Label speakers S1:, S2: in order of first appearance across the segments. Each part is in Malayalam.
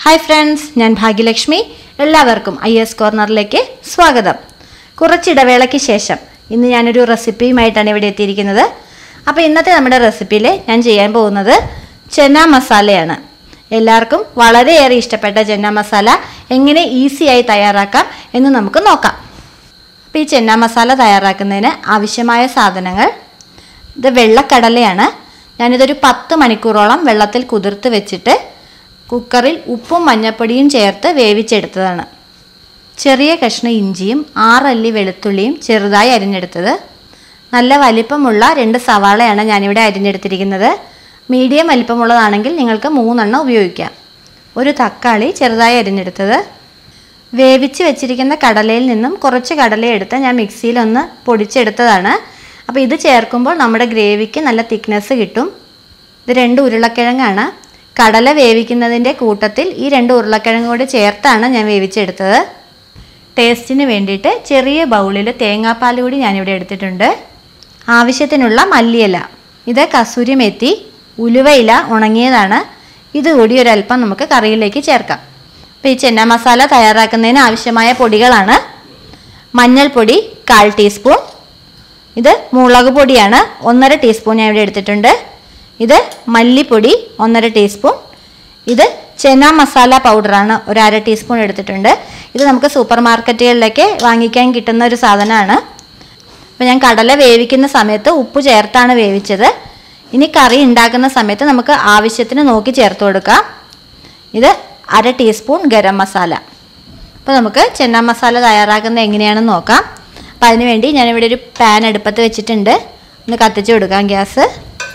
S1: ഹായ് ഫ്രണ്ട്സ് ഞാൻ ഭാഗ്യലക്ഷ്മി എല്ലാവർക്കും ഐ എസ് കോർണറിലേക്ക് സ്വാഗതം കുറച്ചിടവേളയ്ക്ക് ശേഷം ഇന്ന് ഞാനൊരു റെസിപ്പിയുമായിട്ടാണ് ഇവിടെ എത്തിയിരിക്കുന്നത് അപ്പോൾ ഇന്നത്തെ നമ്മുടെ റെസിപ്പിയിൽ ഞാൻ ചെയ്യാൻ പോകുന്നത് ചെന്ന മസാലയാണ് എല്ലാവർക്കും വളരെയേറെ ഇഷ്ടപ്പെട്ട ചെന്ന മസാല എങ്ങനെ ഈസിയായി തയ്യാറാക്കാം എന്ന് നമുക്ക് നോക്കാം അപ്പോൾ ഈ ചെന്ന മസാല തയ്യാറാക്കുന്നതിന് ആവശ്യമായ സാധനങ്ങൾ ഇത് വെള്ളക്കടലയാണ് ഞാനിതൊരു പത്ത് മണിക്കൂറോളം വെള്ളത്തിൽ കുതിർത്ത് വെച്ചിട്ട് കുക്കറിൽ ഉപ്പും മഞ്ഞൾപ്പൊടിയും ചേർത്ത് വേവിച്ചെടുത്തതാണ് ചെറിയ കഷ്ണം ഇഞ്ചിയും ആറല്ലി വെളുത്തുള്ളിയും ചെറുതായി അരിഞ്ഞെടുത്തത് നല്ല വലിപ്പമുള്ള രണ്ട് സവാളയാണ് ഞാനിവിടെ അരിഞ്ഞെടുത്തിരിക്കുന്നത് മീഡിയം വലിപ്പമുള്ളതാണെങ്കിൽ നിങ്ങൾക്ക് മൂന്നെണ്ണം ഉപയോഗിക്കാം ഒരു തക്കാളി ചെറുതായി അരിഞ്ഞെടുത്തത് വേവിച്ച് വെച്ചിരിക്കുന്ന കടലയിൽ നിന്നും കുറച്ച് കടല എടുത്ത് ഞാൻ മിക്സിയിലൊന്ന് പൊടിച്ചെടുത്തതാണ് അപ്പോൾ ഇത് ചേർക്കുമ്പോൾ നമ്മുടെ ഗ്രേവിക്ക് നല്ല തിക്നെസ് കിട്ടും ഇത് രണ്ട് ഉരുളക്കിഴങ്ങാണ് കടല വേവിക്കുന്നതിൻ്റെ കൂട്ടത്തിൽ ഈ രണ്ട് ഉരുളക്കിഴങ്ങ് കൂടി ചേർത്താണ് ഞാൻ വേവിച്ചെടുത്തത് ടേസ്റ്റിന് വേണ്ടിയിട്ട് ചെറിയ ബൗളിൽ തേങ്ങാപ്പാൽ കൂടി ഞാനിവിടെ എടുത്തിട്ടുണ്ട് ആവശ്യത്തിനുള്ള മല്ലിയില ഇത് കസൂരി മെത്തി ഉലുവയില ഉണങ്ങിയതാണ് ഇതുകൂടി ഒരല്പം നമുക്ക് കറിയിലേക്ക് ചേർക്കാം അപ്പോൾ ഈ ചെന്ന മസാല തയ്യാറാക്കുന്നതിന് ആവശ്യമായ പൊടികളാണ് മഞ്ഞൾപ്പൊടി കാൽ ടീസ്പൂൺ ഇത് മുളക് പൊടിയാണ് ഒന്നര ടീസ്പൂൺ ഞാൻ ഇവിടെ എടുത്തിട്ടുണ്ട് ഇത് മല്ലിപ്പൊടി ഒന്നര ടീസ്പൂൺ ഇത് ചെന മസാല പൗഡറാണ് ഒരു അര ടീസ്പൂൺ എടുത്തിട്ടുണ്ട് ഇത് നമുക്ക് സൂപ്പർ മാർക്കറ്റുകളിലൊക്കെ വാങ്ങിക്കാൻ കിട്ടുന്ന ഒരു സാധനമാണ് അപ്പോൾ ഞാൻ കടല വേവിക്കുന്ന സമയത്ത് ഉപ്പ് ചേർത്താണ് വേവിച്ചത് ഇനി കറി ഉണ്ടാക്കുന്ന സമയത്ത് നമുക്ക് ആവശ്യത്തിന് നോക്കി ചേർത്ത് കൊടുക്കാം ഇത് അര ടീസ്പൂൺ ഗരം മസാല അപ്പോൾ നമുക്ക് ചെന്ന മസാല തയ്യാറാക്കുന്നത് എങ്ങനെയാണെന്ന് നോക്കാം അപ്പോൾ അതിന് വേണ്ടി ഞാനിവിടെ ഒരു പാൻ അടുപ്പത്ത് വെച്ചിട്ടുണ്ട് ഒന്ന് കത്തിച്ച് കൊടുക്കാം ഗ്യാസ്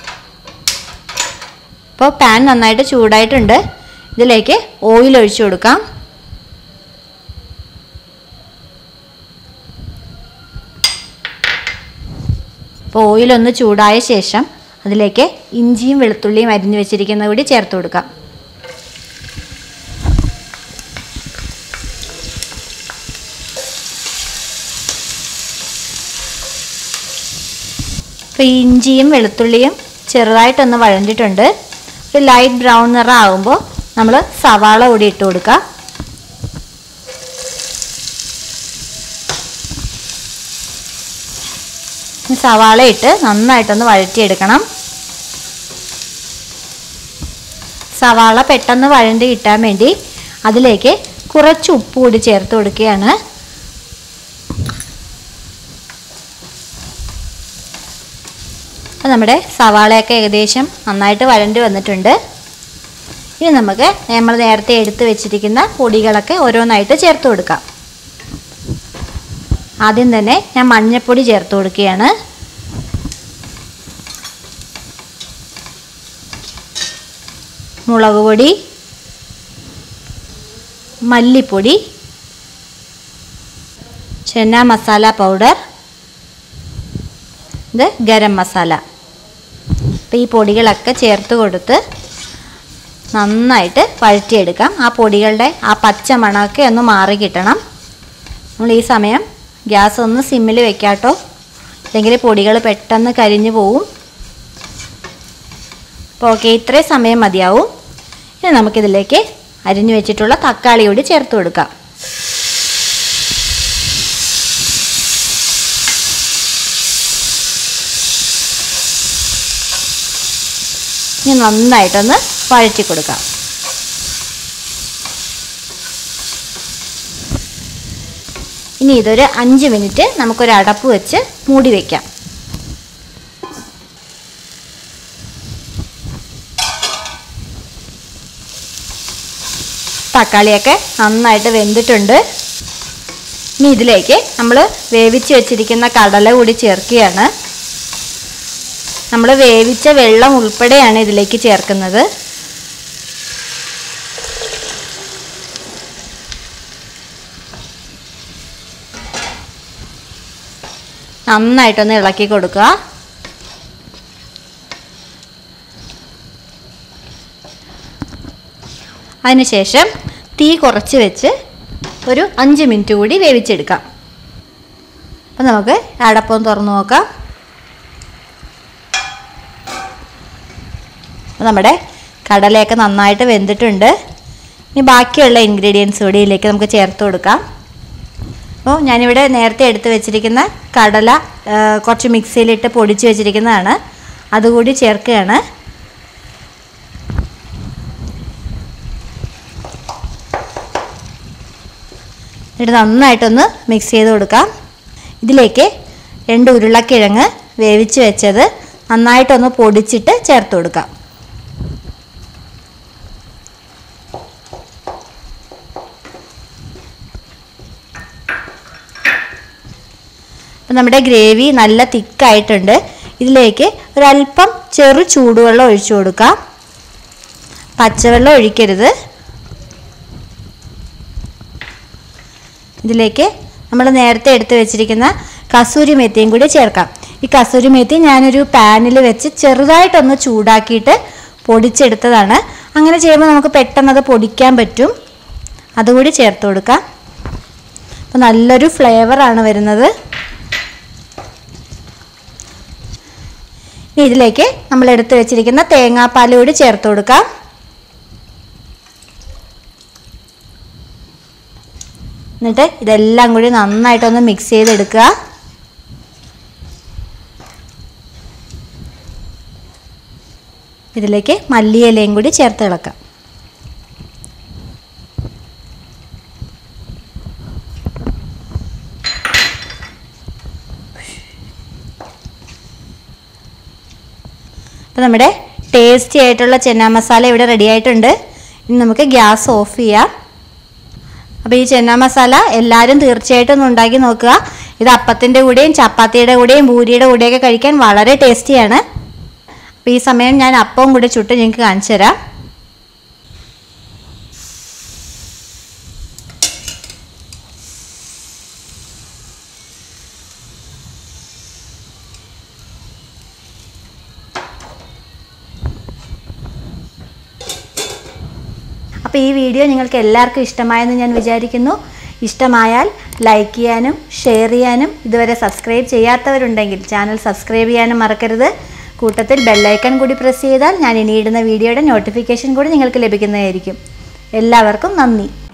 S1: അപ്പോൾ പാൻ നന്നായിട്ട് ചൂടായിട്ടുണ്ട് ഇതിലേക്ക് ഓയിൽ ഒഴിച്ചു കൊടുക്കാം അപ്പോൾ ഓയിലൊന്ന് ചൂടായ ശേഷം അതിലേക്ക് ഇഞ്ചിയും വെളുത്തുള്ളിയും അരിഞ്ഞു വെച്ചിരിക്കുന്ന കൂടി ചേർത്ത് കൊടുക്കാം അപ്പോൾ ഈ ഇഞ്ചിയും വെളുത്തുള്ളിയും ചെറുതായിട്ടൊന്ന് വഴണ്ടിട്ടുണ്ട് ഒരു ലൈറ്റ് ബ്രൗൺ നിറം ആകുമ്പോൾ നമ്മൾ സവാള കൂടി ഇട്ട് കൊടുക്കുക സവാള ഇട്ട് നന്നായിട്ടൊന്ന് വഴറ്റിയെടുക്കണം സവാള പെട്ടെന്ന് വഴണ്ടി കിട്ടാൻ വേണ്ടി അതിലേക്ക് കുറച്ച് ഉപ്പ് കൂടി ചേർത്ത് കൊടുക്കുകയാണ് അപ്പോൾ നമ്മുടെ സവാളയൊക്കെ ഏകദേശം നന്നായിട്ട് വഴണ്ടി വന്നിട്ടുണ്ട് ഇനി നമുക്ക് നമ്മൾ നേരത്തെ എടുത്ത് വെച്ചിരിക്കുന്ന പൊടികളൊക്കെ ഓരോന്നായിട്ട് ചേർത്ത് കൊടുക്കാം ആദ്യം തന്നെ ഞാൻ മഞ്ഞൾപ്പൊടി ചേർത്ത് കൊടുക്കുകയാണ് മുളക് പൊടി മല്ലിപ്പൊടി ചെന്ന മസാല പൗഡർ ഇത് ഗരം മസാല അപ്പോൾ ഈ പൊടികളൊക്കെ ചേർത്ത് കൊടുത്ത് നന്നായിട്ട് വഴറ്റിയെടുക്കാം ആ പൊടികളുടെ ആ പച്ച മണമൊക്കെ ഒന്ന് മാറി കിട്ടണം നമ്മൾ ഈ സമയം ഗ്യാസ് ഒന്ന് സിമ്മിൽ വെക്കാട്ടോ അല്ലെങ്കിൽ പൊടികൾ പെട്ടെന്ന് കരിഞ്ഞു പോവും അപ്പോൾ ഓക്കെ ഇത്രയും സമയം മതിയാവും ഇനി നമുക്കിതിലേക്ക് അരിഞ്ഞു വെച്ചിട്ടുള്ള തക്കാളി കൂടി ചേർത്ത് കൊടുക്കാം ഇനി നന്നായിട്ടൊന്ന് വഴറ്റി കൊടുക്കാം ഇനി ഇതൊരു അഞ്ച് മിനിറ്റ് നമുക്കൊരു അടപ്പ് വെച്ച് മൂടി വയ്ക്കാം തക്കാളിയൊക്കെ നന്നായിട്ട് വെന്തിട്ടുണ്ട് ഇനി ഇതിലേക്ക് നമ്മൾ വേവിച്ച് വെച്ചിരിക്കുന്ന കടല കൂടി ചേർക്കുകയാണ് നമ്മൾ വേവിച്ച വെള്ളം ഉൾപ്പെടെയാണ് ഇതിലേക്ക് ചേർക്കുന്നത് നന്നായിട്ടൊന്ന് ഇളക്കി കൊടുക്കുക അതിനുശേഷം തീ കുറച്ച് വെച്ച് ഒരു അഞ്ച് മിനിറ്റ് കൂടി വേവിച്ചെടുക്കാം അപ്പം നമുക്ക് അടപ്പം തുറന്നു നോക്കാം അപ്പോൾ നമ്മുടെ കടലയൊക്കെ നന്നായിട്ട് വെന്തിട്ടുണ്ട് ഇനി ബാക്കിയുള്ള ഇൻഗ്രീഡിയൻസ് കൂടി ഇതിലേക്ക് നമുക്ക് ചേർത്ത് കൊടുക്കാം അപ്പോൾ ഞാനിവിടെ നേരത്തെ എടുത്ത് വെച്ചിരിക്കുന്ന കടല ആ, കുറച്ച് മിക്സിയിലിട്ട് പൊടിച്ച് വെച്ചിരിക്കുന്നതാണ് അതുകൂടി ചേർക്കുകയാണ് എന്നിട്ട് നന്നായിട്ടൊന്ന് മിക്സ് ചെയ്ത് കൊടുക്കാം ഇതിലേക്ക് രണ്ട് ഉരുളക്കിഴങ്ങ് വേവിച്ച് വെച്ചത് നന്നായിട്ടൊന്ന് പൊടിച്ചിട്ട് ചേർത്ത് കൊടുക്കാം അപ്പം നമ്മുടെ ഗ്രേവി നല്ല തിക്കായിട്ടുണ്ട് ഇതിലേക്ക് ഒരല്പം ചെറു ചൂടുവെള്ളം ഒഴിച്ചു കൊടുക്കാം പച്ചവെള്ളം ഒഴിക്കരുത് ഇതിലേക്ക് നമ്മൾ നേരത്തെ എടുത്ത് വെച്ചിരിക്കുന്ന കസൂരി മെത്തിയും കൂടി ചേർക്കാം ഈ കസൂരി മെത്തി ഞാനൊരു പാനിൽ വെച്ച് ചെറുതായിട്ടൊന്ന് ചൂടാക്കിയിട്ട് പൊടിച്ചെടുത്തതാണ് അങ്ങനെ ചെയ്യുമ്പോൾ നമുക്ക് പെട്ടെന്ന് അത് പൊടിക്കാൻ പറ്റും അതുകൂടി ചേർത്ത് കൊടുക്കാം അപ്പോൾ നല്ലൊരു ഫ്ലേവറാണ് വരുന്നത് ഇനി ഇതിലേക്ക് നമ്മൾ എടുത്ത് വെച്ചിരിക്കുന്ന തേങ്ങാപ്പാൽ കൂടി ചേർത്ത് കൊടുക്കാം എന്നിട്ട് ഇതെല്ലാം കൂടി നന്നായിട്ടൊന്ന് മിക്സ് ചെയ്തെടുക്കുക ഇതിലേക്ക് മല്ലിയിലയും കൂടി ചേർത്ത് ഇളക്കാം അപ്പോൾ നമ്മുടെ ടേസ്റ്റി ആയിട്ടുള്ള ചെന്ന മസാല ഇവിടെ റെഡി ആയിട്ടുണ്ട് ഇനി നമുക്ക് ഗ്യാസ് ഓഫ് ചെയ്യാം അപ്പോൾ ഈ ചെന്ന മസാല എല്ലാവരും തീർച്ചയായിട്ടും ഒന്ന് ഉണ്ടാക്കി നോക്കുക ഇത് അപ്പത്തിൻ്റെ കൂടെയും ചപ്പാത്തിയുടെ കൂടെയും പൂരിയുടെ കൂടെയൊക്കെ കഴിക്കാൻ വളരെ ടേസ്റ്റിയാണ് അപ്പോൾ ഈ സമയം ഞാൻ അപ്പവും കൂടെ ചുട്ട് നിങ്ങൾക്ക് കാണിച്ചു തരാം അപ്പോൾ ഈ വീഡിയോ നിങ്ങൾക്ക് എല്ലാവർക്കും ഇഷ്ടമായെന്ന് ഞാൻ വിചാരിക്കുന്നു ഇഷ്ടമായാൽ ലൈക്ക് ചെയ്യാനും ഷെയർ ചെയ്യാനും ഇതുവരെ സബ്സ്ക്രൈബ് ചെയ്യാത്തവരുണ്ടെങ്കിൽ ചാനൽ സബ്സ്ക്രൈബ് ചെയ്യാനും മറക്കരുത് കൂട്ടത്തിൽ ബെല്ലൈക്കൺ കൂടി പ്രസ് ചെയ്താൽ ഞാൻ ഇനിയിടുന്ന വീഡിയോയുടെ നോട്ടിഫിക്കേഷൻ കൂടി നിങ്ങൾക്ക് ലഭിക്കുന്നതായിരിക്കും എല്ലാവർക്കും നന്ദി